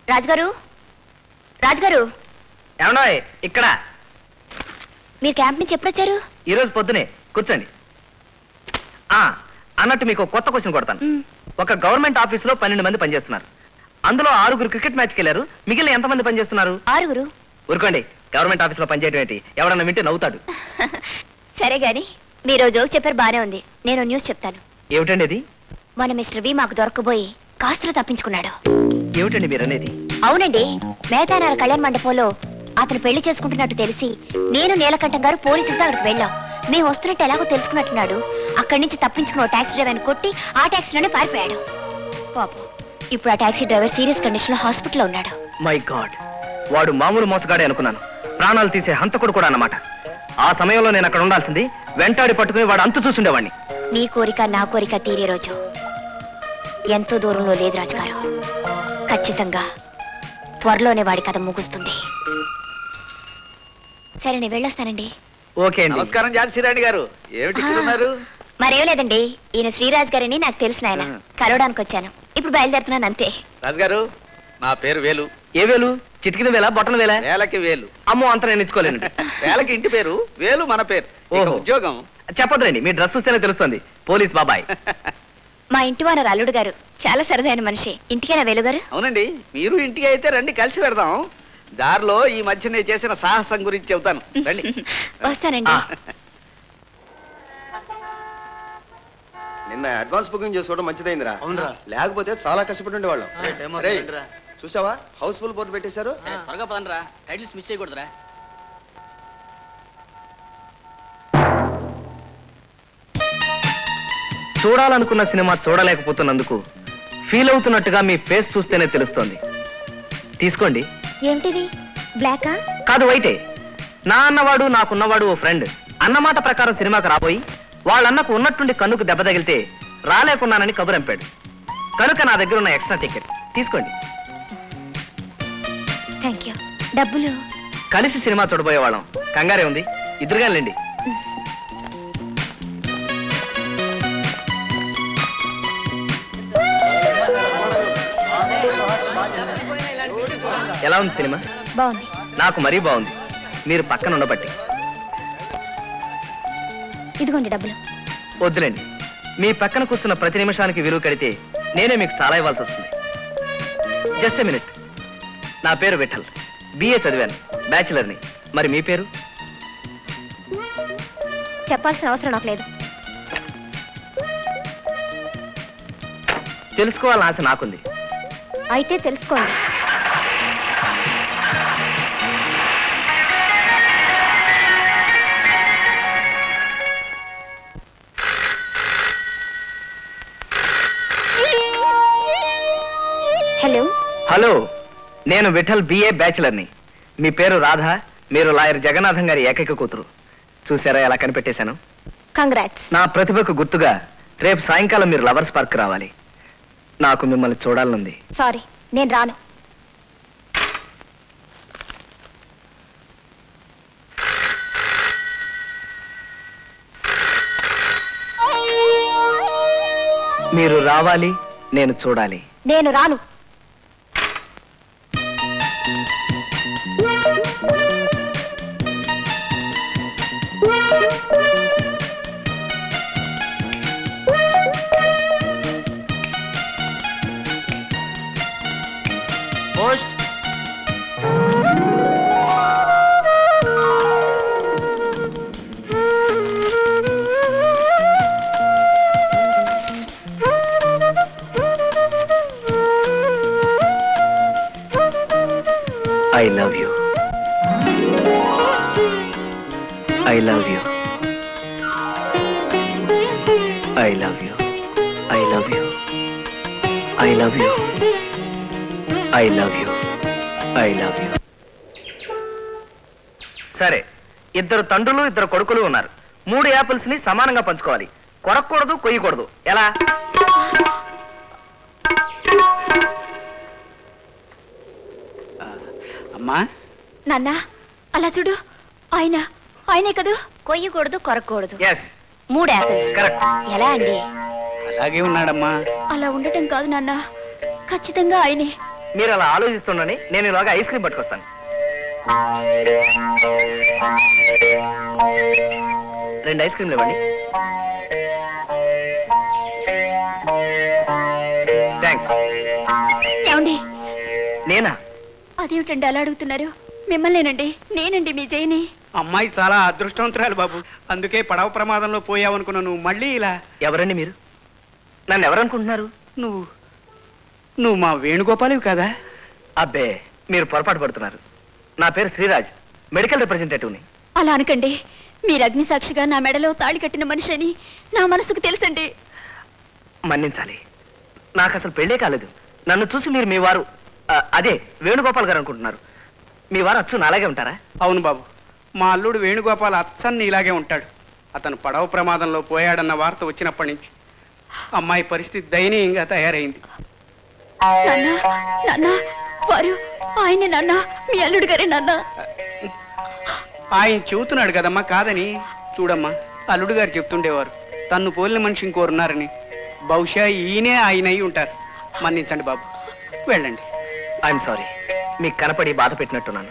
రాజుగారు రాజుగారు ఏమన్నా ఇక్కడ మీరు క్యాంప్ నుంచి ఎప్పుడు వచ్చారు ఈ రోజు పొద్దునే కూర్చోండి ఆ అన్నట్టు మీకు కొత్త క్వశ్చన్ కొడతాను మ్, ఒక గవర్నమెంట్ ఆఫీస్ లో పన్నెండు మంది పనిచేస్తున్నారు అందులో ఆరుగురు క్రికెట్ మ్యాచ్కి వెళ్ళారు మిగిలిన ఎంతమంది పనిచేస్తున్నారు ఆరుగురు ఊరుకోండి గవర్నమెంట్ ఆఫీస్ లో పనిచేయడం ఏంటి ఎవడన్నా వింటే నవ్వుతాడు సరే గాని మీరు జోక్ చెప్పారు బానే ఉంది నేను న్యూస్ చెప్తాను ఏమిటండి ఇది మన మిస్టర్ వి మాకు దొరకబోయి కాస్తులు తప్పించుకున్నాడు ఏమిటండి మీరు అనేది అవునండి మేతానార కళ్యాణ మండపంలో అతను పెళ్లి చేసుకుంటున్నట్టు తెలిసి నేను నీలకంఠం గారు పోలీసులతో అక్కడికి వెళ్ళాం మేము వస్తున్నట్టు ఎలాగో తెలుసుకున్నట్టున్నాడు అక్కడి నుంచి తప్పించుకున్న ఓ టాక్సీ డ్రైవర్ని కొట్టి ఆ టాక్సీలోనే పారిపోయాడు పాపం ఇప్పుడు ఆ టాక్సీ డ్రైవర్ సీరియస్ కండిషన్ లో హాస్పిటల్లో ఉన్నాడు మై గాడ్ వాడు మామూలు మోసగాడే అనుకున్నాను ప్రాణాలు తీసే హంతకుడు కూడా అన్నమాట ఆ సమయంలో నేను అక్కడ ఉండాల్సింది వెంటాడి పట్టుకుని వాడు అంతు చూసుండేవాడిని మీ కోరిక నా కోరిక తీరే రోజు ఎంతో దూరంలో లేదు రాజుగారు ఖచ్చితంగా త్వరలోనే వాడి కథ ముగుస్తుంది సరే నేను వెళ్ళొస్తానండి ఓకే అండి నమస్కారం ఝాన్సీరాణి గారు ఏమిటి ఇక్కడ ఉన్నారు మరేం లేదండి ఈయన శ్రీరాజ్ గారని నాకు తెలిసిన ఆయన ఆహా. కలవడానికి వచ్చాను ఇప్పుడు బయలుదేరుతున్నాను అంతే రాజుగారు నా పేరు వేలు ఏ వేలు చిటికిన వేల బొట్టన వేల వేలకి వేలు అమ్మో అంత నేను ఇచ్చుకోలేను వేలకి ఇంటి పేరు వేలు మన పేరు ఇక ఓహో. ఉద్యోగం చెప్పదులేండి మీ డ్రెస్ చూస్తేనే తెలుస్తుంది పోలీస్ బాబాయ్ మా ఇంటి వారు అల్లుడు గారు చాలా సరదైన మనిషి ఇంటికైనా వెలుగారు అవునండి మీరు ఇంటికి అయితే రండి కలిసి పెడదాం దారిలో ఈ మధ్య నేను చేసిన సాహసం గురించి చెబుతాను రండి వస్తానండి ఆ. నిన్న అడ్వాన్స్ బుకింగ్ చేసుకోవడం మంచిదైందిరా అవునరా లేకపోతే చాలా కష్టపడి ఉండేవాళ్ళం రేయ్, చూసావా హౌస్ ఫుల్ బోర్డు పెట్టేశారు త్వరగా పదనరా టైటిల్స్ మిస్ చేయకూడదురా చూడాలనుకున్న సినిమా చూడలేకపోతున్నందుకు ఫీల్ అవుతున్నట్టుగా మీ ఫేస్ చూస్తేనే తెలుస్తోంది తీసుకోండి ఏమిటిది బ్లాకా కాదు వైటే నా అన్నవాడు నాకున్నవాడు ఓ ఫ్రెండ్ అన్నమాట ప్రకారం సినిమాకి రాబోయి వాళ్ళన్నకు ఉన్నట్టుండి కన్నుకు దెబ్బ తగిలితే రాలేకున్నానని కబురంపాడు కనుక నా దగ్గర ఉన్న ఎక్స్ట్రా టికెట్ తీసుకోండి థ్యాంక్ యూ డబ్బులు కలిసి సినిమా చూడబోయే వాళ్ళం కంగారే ఉంది ఇద్దరుగానండి ఎలా ఉంది సినిమా బాగుంది నాకు మరీ బాగుంది మీరు పక్కన ఉండబట్టి ఇదిగోండి డబ్బులు వద్దులేండి మీ పక్కన కూర్చున్న ప్రతి నిమిషానికి విలువ కడితే నేనే మీకు చాలా ఇవ్వాల్సి వస్తుంది జస్ట్ ఎ మినిట్ నా పేరు విఠల్ బిఏ చదివాను బ్యాచిలర్ని మరి మీ పేరు చెప్పాల్సిన అవసరం నాకు లేదు తెలుసుకోవాలని ఆశ నాకుంది అయితే తెలుసుకోండి హలో హలో నేను విఠల్ బిఏ బ్యాచిలర్ని మీ పేరు రాధ మీరు లాయర్ జగన్నాథం గారి ఏకైక కూతురు చూసారా ఎలా కనిపెట్టేశాను కంగ్రాట్స్ నా ప్రతిభకు గుర్తుగా రేపు సాయంకాలం మీరు లవర్స్ పార్క్ రావాలి నాకు మిమ్మల్ని చూడాలనుంది సారీ నేను రాను మీరు రావాలి నేను చూడాలి నేను రాను post I love you I love you I love you I love you I love you I love you I love you సరే ఇద్దరు తండ్రులు ఇద్దరు కొడుకులు ఉన్నారు మూడు యాపిల్స్ ని సమానంగా పంచుకోవాలి కొరకూడదు కొయ్యకూడదు ఎలా అమ్మా నాన్న అలా చూడు ఆయన ఆయనే కదూ కొయ్యకూడదు కొరకూడదు ఎస్ మూడు యాపిల్స్ కరెక్ట్ ఎలా అండి అలాగే ఉన్నాడమ్మా అలా ఉండటం కాదు నాన్న ఖచ్చితంగా ఆయనే మీరు అలా ఆలోచిస్తుండని నేను ఇలాగా ఐస్ క్రీమ్ పట్టుకొస్తాను రెండు ఐస్ క్రీమ్లు ఇవ్వండి థ్యాంక్స్ ఏమండి నేనా అదేమిటండి అలా అడుగుతున్నారు మిమ్మల్నేనండి నేనండి మీ జయని అమ్మాయి చాలా అదృష్టవంతురాలు బాబు అందుకే పడవ ప్రమాదంలో పోయావనుకున్నా నువ్వు మళ్ళీ ఇలా ఎవరండి మీరు నన్ను ఎవరనుకుంటున్నారు నువ్వు నువ్వు మా వేణుగోపాలివి కదా అబ్బే మీరు పొరపాటు పడుతున్నారు నా పేరు శ్రీరాజ్ మెడికల్ రిప్రజెంటేటివ్ని అలా అనకండి మీరు అగ్ని సాక్షిగా నా మెడలో తాళి కట్టిన మనిషి అని నా మనసుకు తెలుసండి మన్నించాలి నాకు అసలు పెళ్ళే కాలేదు నన్ను చూసి మీరు మీ వారు ఆ, అదే వేణుగోపాల్ గారు అనుకుంటున్నారు మీ వారు అచ్చు నాలాగే ఉంటారా అవును బాబు మా అల్లుడు వేణుగోపాల్ అచ్చన్ని ఇలాగే ఉంటాడు అతను పడవ ప్రమాదంలో పోయాడన్న వార్త వచ్చినప్పటి నుంచి అమ్మాయి పరిస్థితి దయనీయంగా తయారైంది నాన్న నాన్న వారు ఆయనే నాన్న మీ అల్లుడు గారే నాన్న ఆయన చెబుతున్నాడు కదమ్మా కాదని చూడమ్మా అల్లుడు గారు చెప్తుండేవారు తన్ను పోలిన మనిషి ఇంకోరున్నారని బహుశా ఈయనే ఆయన అయి ఉంటారు మన్నించండి బాబు వెళ్ళండి ఐఎమ్ సారీ మీకు కనపడి బాధ పెట్టినట్టున్నాను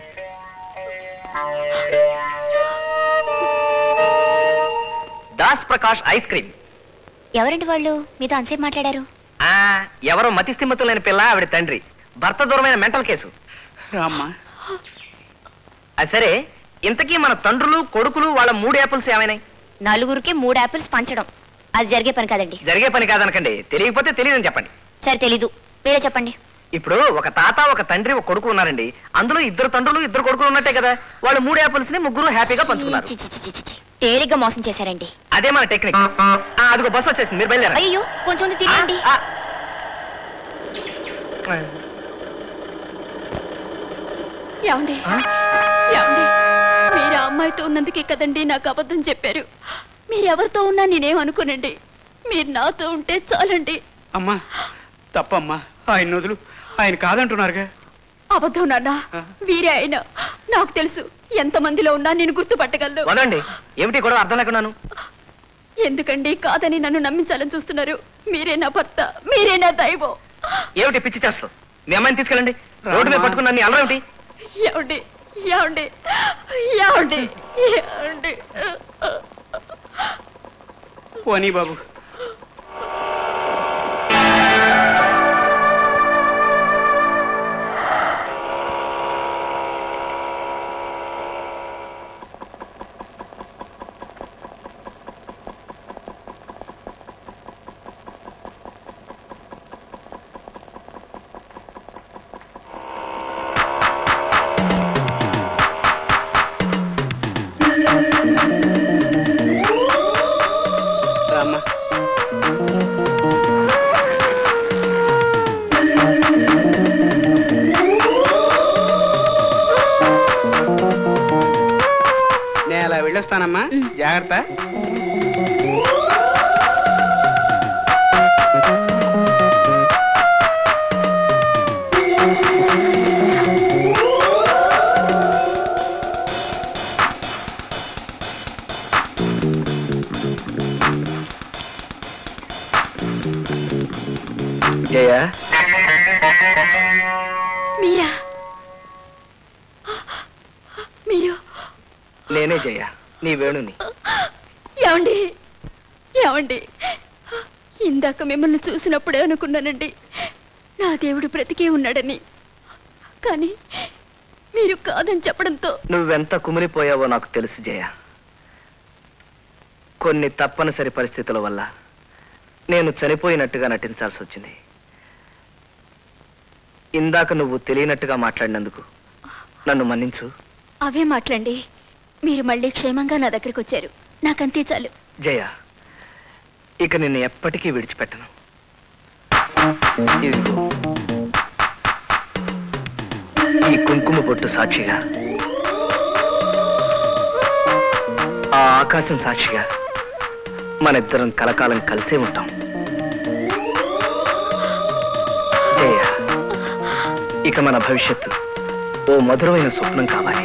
దాస్ ప్రకాష్ ఐస్ క్రీమ్ ఎవరండి వాళ్ళు మీతో అంతసేపు మాట్లాడారు ఆ ఎవరో మతిస్థిమతు లేని పిల్ల ఆవిడ తండ్రి భర్త దూరమైన మెంటల్ కేసు రామ్మా అది సరే ఇంతకీ మన తండ్రులు కొడుకులు వాళ్ళ మూడు యాపిల్స్ ఏమైనాయి నలుగురికి మూడు యాపిల్స్ పంచడం అది జరిగే పని కాదండి జరిగే పని కాదనకండి తెలియకపోతే తెలియదని చెప్పండి సరే తెలీదు మీరే చెప్పండి ఇప్పుడు ఒక తాత ఒక తండ్రి ఒక కొడుకు ఉన్నారండి అందులో ఇద్దరు తండ్రులు ఇద్దరు కొడుకులు ఉన్నట్టే కదా వాళ్ళు మూడు యాపిల్స్ ని ముగ్గురు హ్యాపీగా పంచుకున్నారు చి, చి, చి, చి, చి, చి. తేలిగ్గా మోసం చేశారండి అదే మన టెక్నిక్ ఆ, అదిగో బస్సు వచ్చేసింది మీరు బయలుదేరండి అయ్యో కొంచెం ఉంది తినండి ఆ, ఆ. ఏమండి ఏమండి మీరు ఆ అమ్మాయితో ఉన్నందుకే కదండి నాకు అబద్ధం చెప్పారు మీరు ఎవరితో ఉన్నా నేనేం అనుకోనండి మీరు నాతో ఉంటే చాలండి అమ్మా తప్పమ్మా ఆయన వదులు ఆయన కాదంటున్నారుగా అబద్ధం నాన్న వీరే అయినా నాకు తెలుసు ఎంత మందిలో ఉన్నా నేను గుర్తుపట్టగలను వదండి ఏమిటి గొడవ అర్థం లేకున్నాను ఎందుకండి కాదని నన్ను నమ్మించాలని చూస్తున్నారు మీరే నా భర్త మీరే నా దైవం ఏమిటి పిచ్చి చేస్తలు మీ అమ్మాయిని తీసుకెళ్ళండి రోడ్డు మీద పట్టుకుని నన్ను అల్లరం ఏమిటి ఏమండి ఏమండి ఏమండి ఏమండి పోనీ బాబు రామ్మా నేను అలా వెళ్ళొస్తానమ్మా జాగ్రత్త జయ మీరా మీరు నేనే జయ నీ వేణుని ఏమండి ఏమండి ఇందాక మిమ్మల్ని చూసినప్పుడే అనుకున్నానండి నా దేవుడు బ్రతికే ఉన్నాడని కానీ మీరు కాదని చెప్పడంతో నువ్వెంత కుమిలిపోయావో నాకు తెలుసు జయ కొన్ని తప్పనిసరి పరిస్థితుల వల్ల నేను చనిపోయినట్టుగా నటించాల్సి వచ్చింది ఇందాక నువ్వు తెలియనట్టుగా మాట్లాడినందుకు నన్ను మన్నించు అవే మాట్లాడండి మీరు మళ్ళీ క్షేమంగా నా దగ్గరికి వచ్చారు నాకంతే చాలు జయ ఇక నిన్ను ఎప్పటికీ విడిచిపెట్టను ఇదిగో ఈ కుంకుమ పొట్టు సాక్షిగా ఆ ఆకాశం సాక్షిగా మన ఇద్దరం కలకాలం కలిసే ఉంటాం జయ ఇక మన భవిష్యత్తు ఓ మధురమైన స్వప్నం కావాలి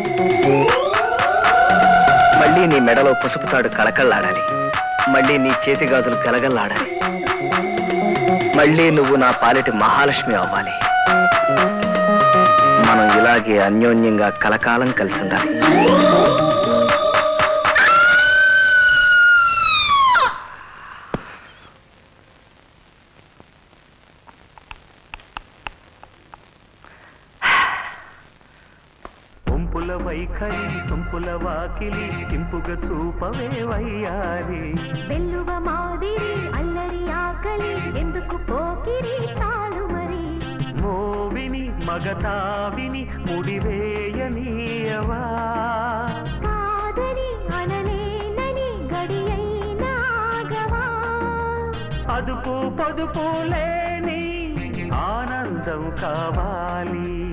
మళ్ళీ నీ మెడలో పసుపు తాడు కళకళ్ళాడాలి మళ్ళీ నీ చేతి గాజులు గలగల్లాడాలి మళ్ళీ నువ్వు నా పాలిటి మహాలక్ష్మి అవ్వాలి మనం ఇలాగే అన్యోన్యంగా కలకాలం కలిసి ఉండాలి ఒంపుల వైఖరి సొంపుల వాకిలి ఇంపుగా చూపవే వయ్యారి వెల్లువ మాదిరి అల్లరి ఆకలి ఎందుకు పోకిరి తాను మరి మోవిని మగతావిని ముడివేయనీయవా కాదని అనలేనని గడియైన ఆగవా అదుపు పొదుపు లేని ఆనందం కావాలి